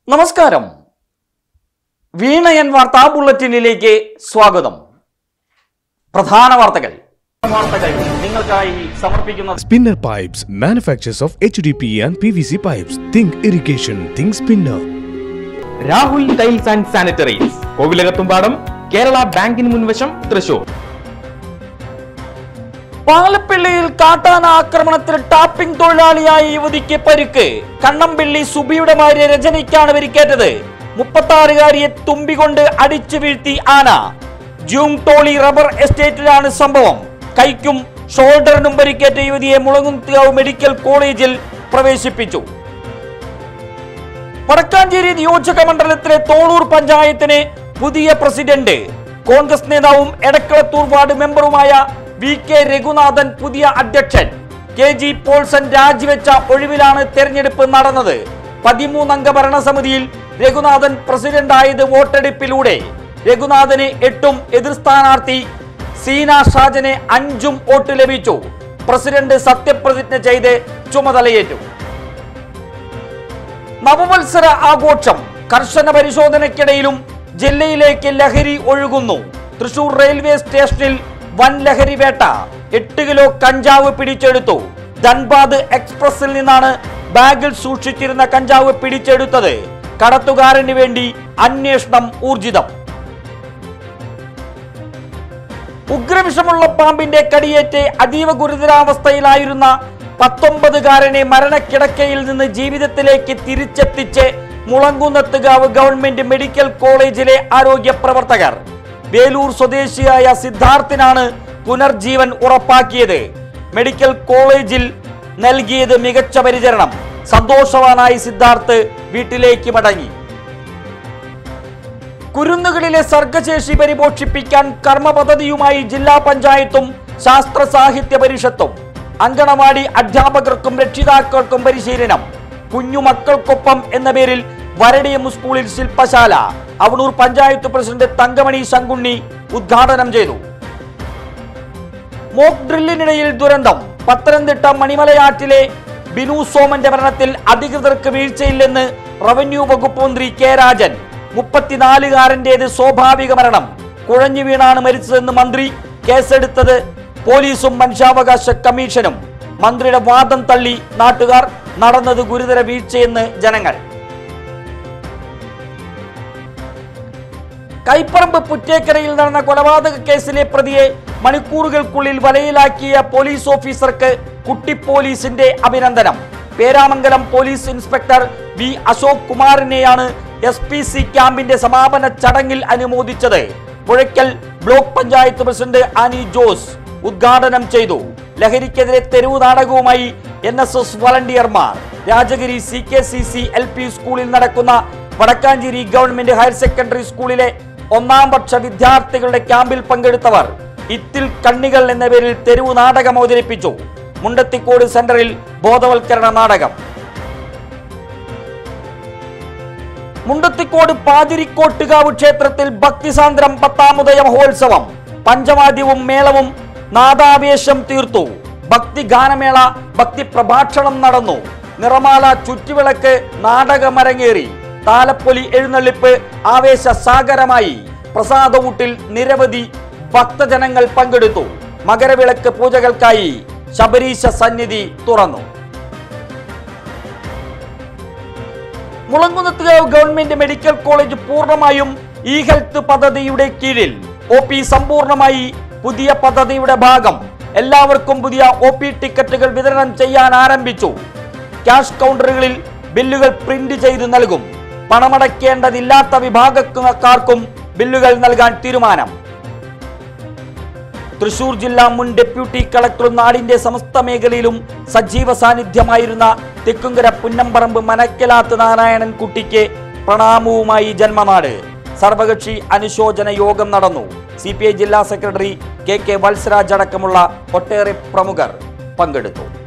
നമസ്കാരം വീണയൻ വാർത്താ ബുള്ളറ്റിനിലേക്ക് സ്വാഗതം പ്രധാന വാർത്തകൾ വാർത്തകൾ നിങ്ങൾക്കായി സമർപ്പിക്കുന്നത് Spinner Pipes, manufacturers of HDPE and PVC pipes. Think irrigation, think spinner. Rahul tiles and sanitaries Kovilakathumpadam Kerala ബാങ്കിന് മുൻവശം തൃശൂർ പാലപ്പിള്ളിയിൽ കാട്ടാന ആക്രമണത്തിൽ ടാപ്പിംഗ് തൊഴിലാളിയായ യുവതിക്ക് പരിക്ക് കണ്ണമ്പിള്ളി സുബിയുടെ ഭാര്യ രജനിക്കാണ് പരിക്കേറ്റത് മുപ്പത്താറുകാരിയെ തുമ്പികൊണ്ട് അടിച്ചു വീഴ്ത്തി ആന ജൂങ് ടോളി റബ്ബർ എസ്റ്റേറ്റിലാണ് സംഭവം കൈക്കും ഷോൾഡറിനും പരിക്കേറ്റ യുവതിയെ മുളങ്ങുംകാവ് മെഡിക്കൽ കോളേജിൽ പ്രവേശിപ്പിച്ചു വടക്കാഞ്ചേരി നിയോജക മണ്ഡലത്തിലെ തോളൂർ പഞ്ചായത്തിന് പുതിയ പ്രസിഡന്റ് കോൺഗ്രസ് നേതാവും എടക്കളത്തൂർ വാർഡ് മെമ്പറുമായ വി കെ രഘുനാഥൻ പുതിയ അധ്യക്ഷൻ കെ ജി പോൾസൺ രാജിവെച്ച ഒഴിവിലാണ് തെരഞ്ഞെടുപ്പ് നടന്നത് പതിമൂന്നംഗ ഭരണസമിതിയിൽ രഘുനാഥൻ പ്രസിഡന്റായത് വോട്ടെടുപ്പിലൂടെ രഘുനാഥന് എട്ടും എതിർ സ്ഥാനാർത്ഥി സീന ഷാജന് അഞ്ചും വോട്ട് ലഭിച്ചു പ്രസിഡന്റ് സത്യപ്രതിജ്ഞ ചെയ്ത് ചുമതലയേറ്റു നവവത്സര ആഘോഷം കർശന പരിശോധനയ്ക്കിടയിലും ജില്ലയിലേക്ക് ലഹരി ഒഴുകുന്നു തൃശൂർ റെയിൽവേ സ്റ്റേഷനിൽ വൻ ലഹരി വേട്ട എട്ട് കിലോ കഞ്ചാവ് പിടിച്ചെടുത്തു ധൻബാദ് എക്സ്പ്രസിൽ നിന്നാണ് ബാഗിൽ സൂക്ഷിച്ചിരുന്ന കഞ്ചാവ് പിടിച്ചെടുത്തത് കടത്തുകാരന് വേണ്ടി അന്വേഷണം ഊർജിതം ഉഗ്രവിഷമുള്ള പാമ്പിന്റെ കടിയേറ്റ് അതീവ ഗുരുതരാവസ്ഥയിലായിരുന്ന പത്തൊമ്പതുകാരനെ മരണക്കിടക്കയിൽ നിന്ന് ജീവിതത്തിലേക്ക് തിരിച്ചെത്തിച്ച് മുളങ്കുന്നത്തുകാവ് ഗവൺമെന്റ് മെഡിക്കൽ കോളേജിലെ ആരോഗ്യ പ്രവർത്തകർ വേലൂർ സ്വദേശിയായ സിദ്ധാർത്ഥിനാണ് പുനർജീവൻ ഉറപ്പാക്കിയത് മെഡിക്കൽ കോളേജിൽ നൽകിയത് മികച്ച പരിചരണം സന്തോഷവാനായി സിദ്ധാർത്ഥ് വീട്ടിലേക്ക് മടങ്ങി കുരുന്നുകളിലെ സർഗശേഷി പരിപോഷിപ്പിക്കാൻ കർമ്മ പദ്ധതിയുമായി ജില്ലാ പഞ്ചായത്തും ശാസ്ത്ര സാഹിത്യ പരിഷത്തും അങ്കണവാടി അധ്യാപകർക്കും രക്ഷിതാക്കൾക്കും പരിശീലനം കുഞ്ഞുമക്കൾക്കൊപ്പം എന്ന പേരിൽ വരടിയം സ്കൂളിൽ ശില്പശാല അവണൂർ പഞ്ചായത്ത് പ്രസിഡന്റ് തങ്കമണി ശങ്കുണ്ണി ഉദ്ഘാടനം ചെയ്തു മോക്ക് ഡ്രില്ലിനിടയിൽ ദുരന്തം പത്തനംതിട്ട മണിമലയാറ്റിലെ ബിനു സോമന്റെ മരണത്തിൽ അധികൃതർക്ക് വീഴ്ചയില്ലെന്ന് റവന്യൂ വകുപ്പ് മന്ത്രി കെ രാജൻ മുപ്പത്തിനാലുകാരൻ്റേത് സ്വാഭാവിക മരണം കുഴഞ്ഞു വീണാണ് മരിച്ചതെന്ന് മന്ത്രി കേസെടുത്തത് പോലീസും മനുഷ്യാവകാശ കമ്മീഷനും മന്ത്രിയുടെ വാദം തള്ളി നാട്ടുകാർ നടന്നത് ഗുരുതര വീഴ്ചയെന്ന് ജനങ്ങൾ കൈപ്പറമ്പ് പുറ്റേക്കരയിൽ നടന്ന കൊലപാതക കേസിലെ പ്രതിയെ മണിക്കൂറുകൾക്കുള്ളിൽ വലയിലാക്കിയ പോലീസ് ഓഫീസർക്ക് കുട്ടി പോലീസിന്റെ അഭിനന്ദനം Peramangalam police inspector V Ashok കുമാറിനെയാണ് എസ് പി സി ക്യാമ്പിന്റെ സമാപന ചടങ്ങിൽ അനുമോദിച്ചത് പുഴയ്ക്കൽ ബ്ലോക്ക് പഞ്ചായത്ത് പ്രസിഡന്റ് ആനി ജോസ് ഉദ്ഘാടനം ചെയ്തു ലഹരിക്കെതിരെ തെരുവ് നാടകവുമായി എൻ എസ് എസ് വളണ്ടിയർമാർ Rajagiri C K C C L P സ്കൂളിൽ നടക്കുന്ന വടക്കാഞ്ചേരി ഗവൺമെന്റ് ഹയർ സെക്കൻഡറി സ്കൂളിലെ ഒന്നാം വർഷ വിദ്യാർത്ഥികളുടെ ക്യാമ്പിൽ പങ്കെടുത്തവർ ഇത്തിൽ കണ്ണികൾ എന്ന പേരിൽ തെരുവ് നാടകം അവതരിപ്പിച്ചു മുണ്ടത്തിക്കോട് സെന്ററിൽ ബോധവൽക്കരണ നാടകം മുണ്ടത്തിക്കോട് പാതിരിക്കോട്ടുകാവ് ക്ഷേത്രത്തിൽ ഭക്തിസാന്ദ്രം പത്താമുദയ മഹോത്സവം പഞ്ചവാദ്യവും മേളവും നാദാവേശം തീർത്തു ഭക്തി ഗാനമേള ഭക്തി പ്രഭാഷണം നടന്നു നിറമാല ചുറ്റുവിളക്ക് നാടകമരങ്ങേറി താലപ്പൊലി എഴുന്നള്ളിപ്പ് ആവേശ സാഗരമായി പ്രസാദവൂട്ടിൽ നിരവധി ഭക്തജനങ്ങൾ പങ്കെടുത്തു മകരവിളക്ക് പൂജകൾക്കായി ശബരീശ സന്നിധി തുറന്നു മുളങ്കുന്നത്തുകാവ് ഗവൺമെന്റ് മെഡിക്കൽ കോളേജ് പൂർണ്ണമായും ഇ ഹെൽത്ത് പദ്ധതിയുടെ കീഴിൽ ഒ പി സമ്പൂർണ്ണമായി പുതിയ പദ്ധതിയുടെ ഭാഗം എല്ലാവർക്കും പുതിയ ഒ പി ടിക്കറ്റുകൾ വിതരണം ചെയ്യാൻ ആരംഭിച്ചു ക്യാഷ് കൗണ്ടറുകളിൽ ബില്ലുകൾ പ്രിന്റ് ചെയ്ത് നൽകും പണമടയ്ക്കേണ്ടതില്ലാത്ത വിഭാഗക്കാർക്കും ബില്ലുകൾ നൽകാൻ തീരുമാനം തൃശൂർ ജില്ലാ മുൻ ഡെപ്യൂട്ടി കളക്ടറും നാടിന്റെ സമസ്ത മേഖലയിലും സജീവ സാന്നിധ്യമായിരുന്ന തെക്കുങ്കര പുന്നമ്പറമ്പ് മനക്കലാത്ത് നാരായണൻ കുട്ടിക്ക് പ്രണാമവുമായി ജന്മനാട് സർവകക്ഷി അനുശോചന യോഗം നടന്നു സി ജില്ലാ സെക്രട്ടറി കെ കെ വത്സരാജ് അടക്കമുള്ള ഒട്ടേറെ പ്രമുഖർ പങ്കെടുത്തു